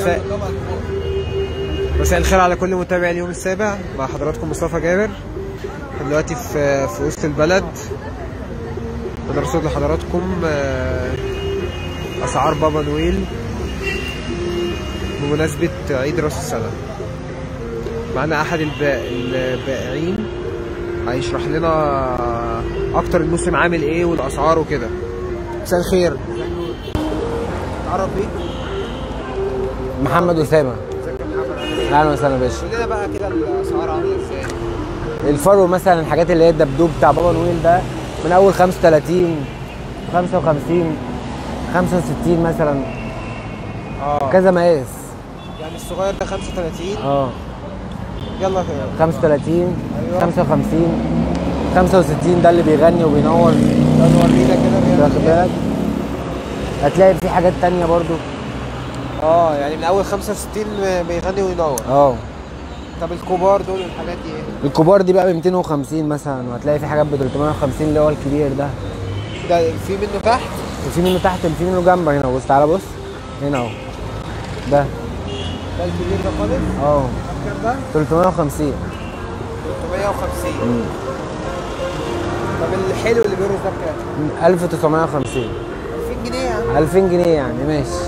مساء مساء الخير على كل متابع اليوم السابع مع حضراتكم مصطفى جابر إحنا دلوقتي في في وسط البلد بنرصد لحضراتكم آه، اسعار بابا نويل بمناسبة عيد راس السنة معنا احد البا- البائعين هيشرح لنا اكتر الموسم عامل ايه والاسعار وكده مساء الخير تعرف بيك محمد اسامه ازيك يا محمد اهلا وسهلا يا باشا قول لنا بقى كده الاسعار عامله ازاي الفرو مثلا الحاجات اللي هي الدبدوب بتاع بابا نويل ده من اول 35 55 65 مثلا اه كذا مقاس يعني الصغير ده 35 اه يلا كده 35 أيوة. 55 65 ده اللي بيغني وبينور ده نورينا كده واخد بيعمل إيه. بالك هتلاقي في حاجات تانية برضو اه يعني من اول 65 بيغني وينور اه طب الكبار دول والحاجات دي ايه الكبار دي بقى ب 250 مثلا وهتلاقي في حاجات ب 350 اللي هو الكبير ده ده في منه تحت وفي منه تحت في منه جنبه هنا بص تعالى بص هنا اهو ده ده الكبير ده خالص اه كام ده 350 350 طب الحلو اللي بيرقص ده بكام 1950 2000 جنيه يا عم 2000 جنيه يعني ماشي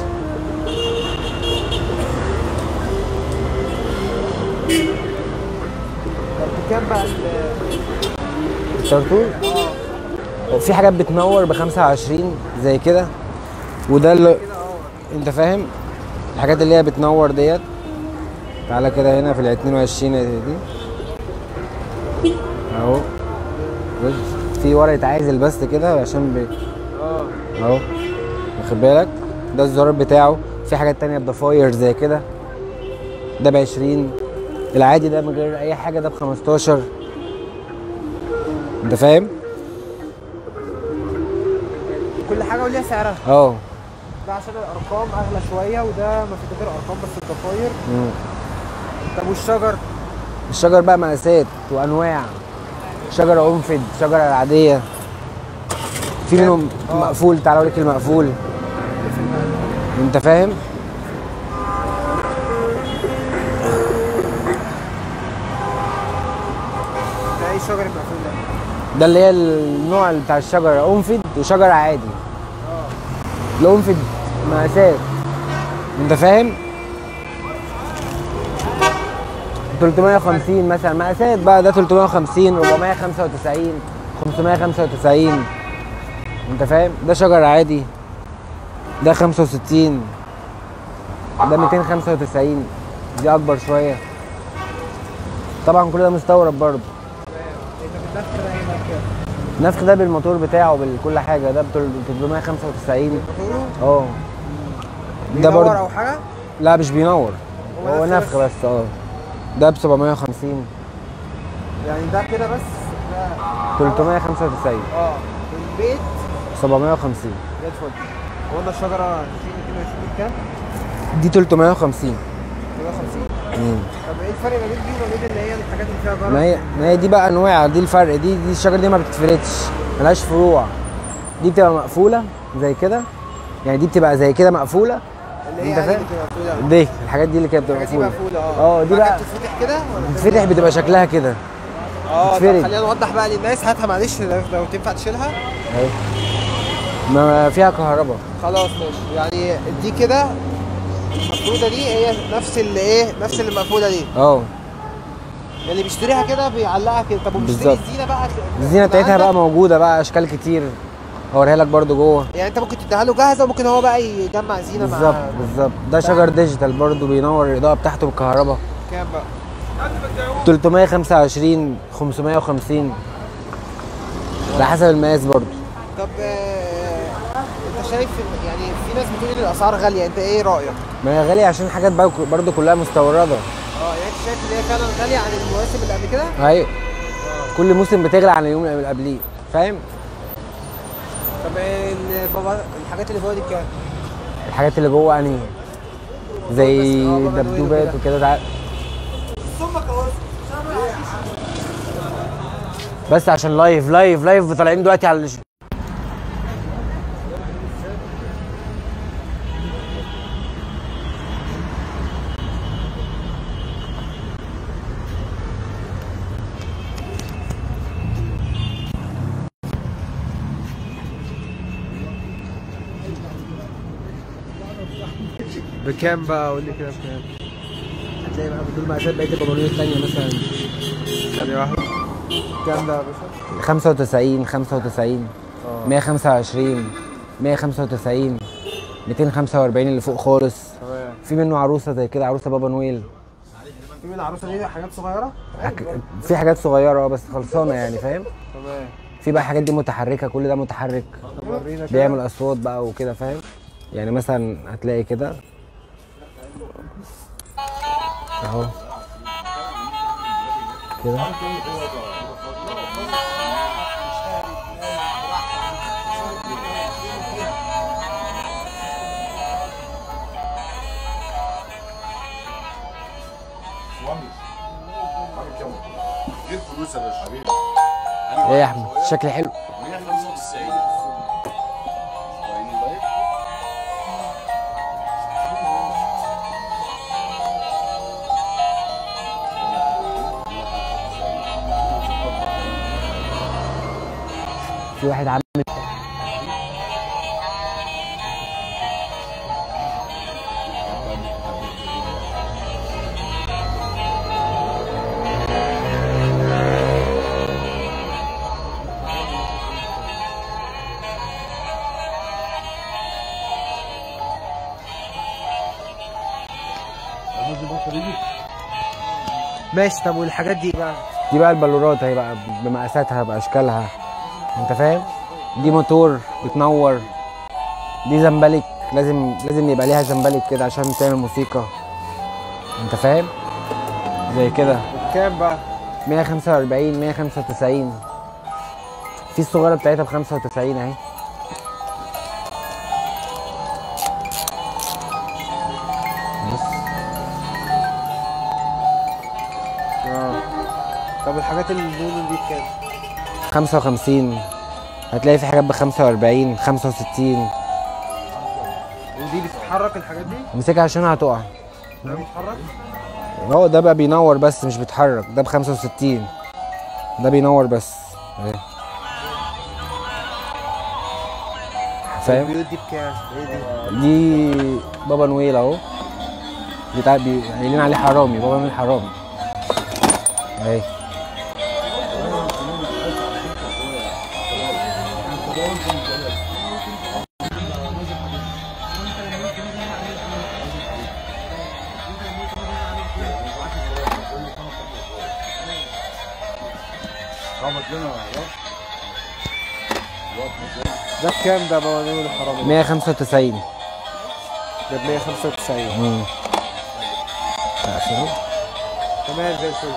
طب بكام بقى ال- الطرطور في حاجات بتنور ب 25 زي كده وده اللي كده اه انت فاهم الحاجات اللي هي بتنور ديت تعالى كده هنا في ال 22 دي اهو بص في ورقه عازل بس كده عشان ب... اه اهو واخد بالك ده الزرار بتاعه في حاجات تانية بضفاير زي كده ده ب 20 العادي ده من غير اي حاجه ده ب 15 انت فاهم كل حاجه وليها سعرها اه ده عشان الارقام اغلى شويه وده ما في غير ارقام بس الضفاير مم. طب والشجر الشجر بقى مقاسات وانواع شجره انفد شجره العاديه في منهم آه. مقفول تعالى اوريك المقفول انت فاهم ده ايه الشجر المقفول ده ده اللي هي النوع اللي بتاع الشجره انفد وشجره عادي اه الانفد مقاسات انت فاهم 350 مثلا مقاسات بقى ده 350 495 595 انت فاهم ده شجر عادي ده 65 ده 295 دي اكبر شويه طبعا كل ده مستورد برضه انت بالنفخ ده هنا بكام النفخ ده بالموتور بتاعه بكل حاجه ده ب 395 موتوره اه ده بينور برضه او حاجه لا مش بينور هو هو نفخ نفخ بس اه ده ب 750 يعني ده كده بس ده 395 اه البيت 750 زي الفل قلنا الشجره 20 22 بكام؟ دي 350 350 مم. طب ايه الفرق ما بين دي وما بين اللي هي الحاجات اللي فيها جرس؟ ما هي ما هي دي بقى انواع دي الفرق دي دي الشجره دي ما بتتفردش ملهاش فروع دي بتبقى مقفوله زي كده يعني دي بتبقى زي كده مقفوله اللي هي انت عادي فاهم؟ بتبقى مقفوله دي الحاجات دي اللي كانت بتبقى الحاجات دي مقفوله مقفوله اه اه، دي بعد بقى- بتتفتح كده ولا بتتفتح بتبقى شكلها كده اه طب بتتفرد. خلينا نوضح بقى للناس هاتها معلش لو لو تنفع تشيلها اهي ما فيها كهرباء خلاص ماشي يعني دي كده المفروده دي هي نفس اللي ايه نفس اللي المقفوله دي اه اللي بيشتريها كده بيعلقها كده طب وبيشتري بالظبط. الزينه بقى الزينه بتاعتها عندك؟ بقى موجوده بقى اشكال كتير اوريها لك برضو جوه يعني انت ممكن تديها له جاهزه وممكن هو بقى يجمع زينه مع بالظبط بالظبط ده شجر ديجيتال برضو بينور الاضاءه بتاعته بالكهرباء كام بقى 325 550 على حسب المقاس برضو طب آه، انت شايف إن- يعني في ناس بتقول ان الاسعار غاليه انت ايه رايك؟ ما هي غالية عشان حاجات بقى برضو كلها مستوردة اه يعني انت شايف ان هي فعلا غاليه عن المواسم اللي قبل كده؟ ايوه كل موسم بتغلى عن اليوم اللي قبليه فاهم طب ال- بابا الحاجات اللي جوه دي بكام؟ الحاجات اللي جوه انهي زي بس- اه بابا نويل دبدوبات وكده. وكده تعال بس عشان لايف لايف لايف طالعين دلوقتي على الش- بكام بقى قول لي كده بكام هتلاقي بقى بدون مقاسات بقيه البابانويل التانية مثلا ثانية واحدة كام ده يا باشا؟ 95 95 اه 125 195 245 اللي فوق خالص تمام في منه عروسه زي كده عروسه بابا نويل في من العروسة دي حاجات صغيرة؟ حك- في حاجات صغيره اه بس خلصانه يعني فاهم تمام في بقى حاجات دي متحركه كل ده متحرك طب ورينا كده بيعمل اصوات بقى وكده فاهم يعني مثلا هتلاقي كده اهو كده جيب فلوس يا باشا حبيبي ايه يا احمد شكل حلو 195 وعيني لايف في واحد عامل ماشي طب والحاجات دي بقى دي بقى البلورات اهي بقى بمقاساتها باشكالها انت فاهم دي موتور بتنور دي زمبلك لازم لازم يبقى ليها زمبلك كده عشان تعمل موسيقى انت فاهم زي كده كام بقى؟ 145 195 في الصغيره بتاعتها ب 95 اهي بص اه طب الحاجات اللي اللون دي بكام؟ 55 هتلاقي في حاجات ب 45 65 ودي بتتحرك الحاجات دي؟ امسكها عشان هتقع ده بيتحرك؟ هو ده بقى بينور بس مش بيتحرك ده ب 65 ده بينور بس اهي فاهم البيوت دي بكام؟ ايه دي؟ دي بابا نويل اهو بتاع بي- قايلين عليه حرامي بابا نويل حرامي اهي ده بكام ده بابا نقول الحرامي؟ 195 ده ب 195 امم لا، شوف. تمام زي الفل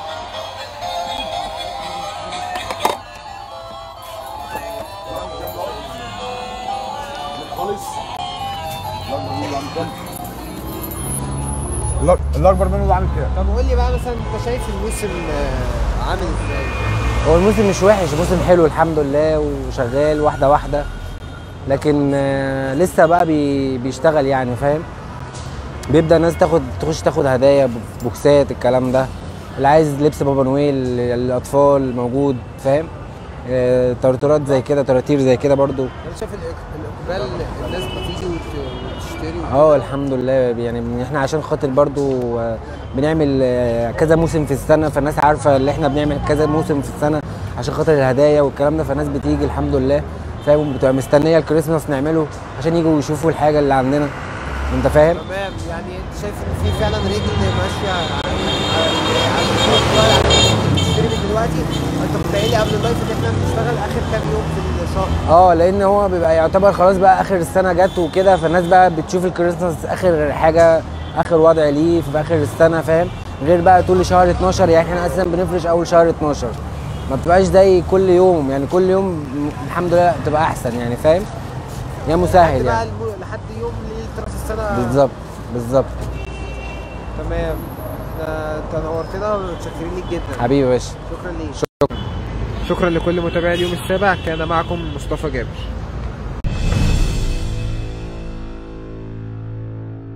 الاكبر منه اللي عامل كده طب قول لي بقى مثلا انت شايف الموسم آه، عامل ازاي؟ هو الموسم مش وحش موسم حلو الحمد لله وشغال واحده واحده لكن آه، لسه بقى بي بيشتغل يعني فاهم بيبدا الناس تاخد تخش تاخد هدايا بوكسات الكلام ده اللي عايز لبس بابا نويل للاطفال موجود فاهم آه، ترترات زي كده تراتير زي كده برضو انا شايف الإق- الاقبال الناس بتيجي وت- وتشتري اه الحمد لله يعني احنا عشان خاطر برضو آه، بنعمل آه، كذا موسم في السنه فالناس عارفه اللي احنا بنعمل كذا موسم في السنه عشان خاطر الهدايا والكلام ده فالناس بتيجي الحمد لله فاهم بتبقى مستنيه الكريسماس نعمله عشان يجوا يشوفوا الحاجه اللي عندنا انت فاهم تمام يعني انت شايف ان في فعلا رجل ماشيه على على الشغل بتشتري من دلوقتي انت كنت قايل لي قبل اللايف ان احنا بنشتغل اخر كام يوم في الشهر اه لان هو بيبقى يعتبر خلاص بقى اخر السنه جت وكده فالناس بقى بتشوف الكريسماس اخر حاجه اخر وضع ليه في اخر السنه فاهم غير بقى طول شهر 12 يعني احنا اساسا بنفرش اول شهر 12 ما بتبقاش زي كل يوم يعني كل يوم م- الحمد لله بتبقى احسن يعني فاهم يا مسهل بقى يعني الم- لحد يوم ليله راس السنه بالظبط بالظبط تمام احنا انت نورتنا ومتشكرين ليك جدا حبيبي يا باشا شكرا ليك شكرا لكل متابعي اليوم السابع كان معكم مصطفى جابر